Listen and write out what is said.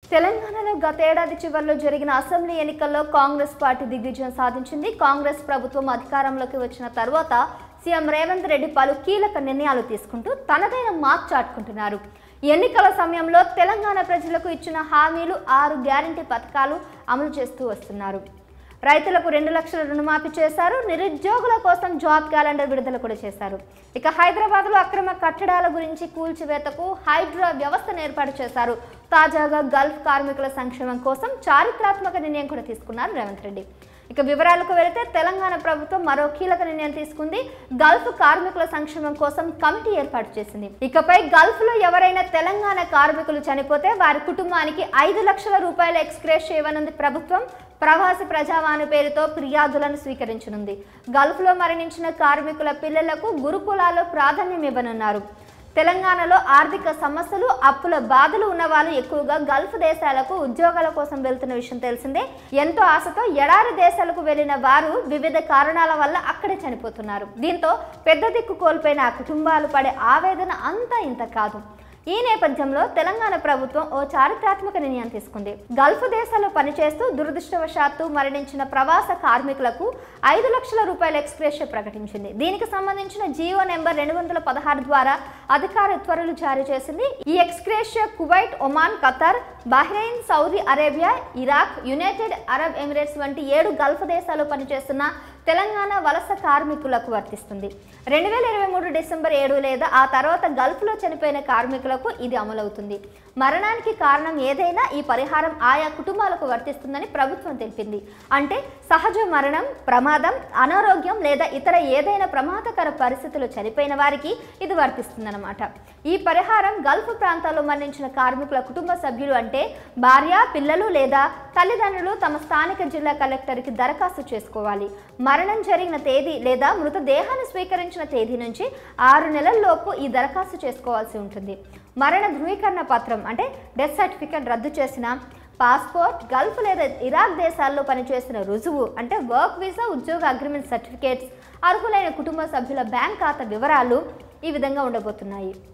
తెలంగాణలో గతేడాది చివరిలో జరిగిన అసెంబ్లీ ఎన్నికల్లో కాంగ్రెస్ పార్టీ దిగ్విజయం సాధించింది కాంగ్రెస్ ప్రభుత్వం అధికారంలోకి వచ్చిన తర్వాత సీఎం రేవంత్ రెడ్డి పలు కీలక నిర్ణయాలు తీసుకుంటూ తనదైన మార్క్ చాటుకుంటున్నారు ఎన్నికల సమయంలో తెలంగాణ ప్రజలకు ఇచ్చిన హామీలు ఆరు గ్యారంటీ పథకాలు అమలు చేస్తూ వస్తున్నారు రైతులకు రెండు లక్షల రుణమాఫీ చేశారు నిరుద్యోగుల కోసం జాబ్ క్యాలెండర్ విడుదల కూడా చేశారు ఇక హైదరాబాద్లో అక్రమ కట్టడాల గురించి కూల్చివేతకు హైడ్రా వ్యవస్థను ఏర్పాటు చేశారు తాజాగా గల్ఫ్ కార్మికుల సంక్షేమం కోసం చారిత్రాత్మక నిర్ణయం కూడా తీసుకున్నారు రేవంత్ రెడ్డి ఇక వివరాలకు వెళితే తెలంగాణ ప్రభుత్వం మరో కీలక నిర్ణయం తీసుకుంది గల్ఫ్ కార్మికుల సంక్షేమం కోసం కమిటీ ఏర్పాటు చేసింది ఇకపై గల్ఫ్ లో ఎవరైనా తెలంగాణ కార్మికులు చనిపోతే వారి కుటుంబానికి ఐదు లక్షల రూపాయల ఎక్స్గ్రేస్ చేయనుంది ప్రభుత్వం ప్రవాసి ప్రజావాణి పేరుతో ఫిర్యాదులను స్వీకరించనుంది గల్ఫ్లో మరణించిన కార్మికుల పిల్లలకు గురుకులాల్లో ప్రాధాన్యం ఇవ్వనున్నారు తెలంగాణలో ఆర్థిక సమస్యలు అప్పుల బాధలు ఉన్న వాళ్ళు ఎక్కువగా గల్ఫ్ దేశాలకు ఉద్యోగాల కోసం వెళ్తున్న విషయం తెలిసిందే ఎంతో ఆశతో ఎడారి దేశాలకు వెళ్లిన వారు వివిధ కారణాల వల్ల అక్కడే చనిపోతున్నారు దీంతో పెద్ద దిక్కు కోల్పోయిన ఆ కుటుంబాలు పడే ఆవేదన అంతా ఇంత కాదు ఈ నేపథ్యంలో తెలంగాణ ప్రభుత్వం ఓ చారిత్రాత్మక నిర్ణయం తీసుకుంది గల్ఫ్ దేశాల్లో పనిచేస్తూ దురదృష్టవశాత్తు మరణించిన ప్రవాస కార్మికులకు ఐదు లక్షల రూపాయల ఎక్స్గ్రేషియా ప్రకటించింది దీనికి సంబంధించిన జియో నెంబర్ రెండు వందల పదహారు ద్వారా అధికార త్వరలు జారీ చేసింది ఈ ex gratia Kuwait Oman Qatar Bahrain Saudi Arabia Iraq United Arab Emirates వంటి ఏడు గల్ఫ్ దేశాల్లో పనిచేస్తున్న తెలంగాణ వలస కార్మికులకు వర్తిస్తుంది రెండు వేల ఇరవై మూడు డిసెంబర్ ఏడు లేదా ఆ తర్వాత గల్ఫ్లో చనిపోయిన కార్మికులకు ఇది అమలవుతుంది మరణానికి కారణం ఏదైనా ఈ పరిహారం ఆయా కుటుంబాలకు వర్తిస్తుందని ప్రభుత్వం తెలిపింది అంటే సహజ మరణం ప్రమాదం అనారోగ్యం లేదా ఇతర ఏదైనా ప్రమాదకర పరిస్థితులు చనిపోయిన వారికి ఇది వర్తిస్తుందన్నమాట ఈ పరిహారం గల్ఫ్ ప్రాంతాల్లో మరణించిన కార్మికుల కుటుంబ సభ్యులు అంటే భార్య పిల్లలు లేదా తల్లిదండ్రులు తమ స్థానిక జిల్లా కలెక్టర్కి దరఖాస్తు చేసుకోవాలి మరణం జరిగిన తేదీ లేదా మృతదేహాన్ని స్వీకరించిన తేదీ నుంచి ఆరు నెలల్లోపు ఈ దరఖాస్తు చేసుకోవాల్సి ఉంటుంది మరణ ధృవీకరణ పత్రం అంటే డెత్ సర్టిఫికేట్ రద్దు చేసిన పాస్పోర్ట్ గల్ఫ్ లేదా ఇరాక్ దేశాల్లో పనిచేసిన రుజువు అంటే వర్క్ వీసా ఉద్యోగ అగ్రిమెంట్ సర్టిఫికేట్స్ అర్హులైన కుటుంబ సభ్యుల బ్యాంక్ ఖాతా వివరాలు ఈ విధంగా ఉండబోతున్నాయి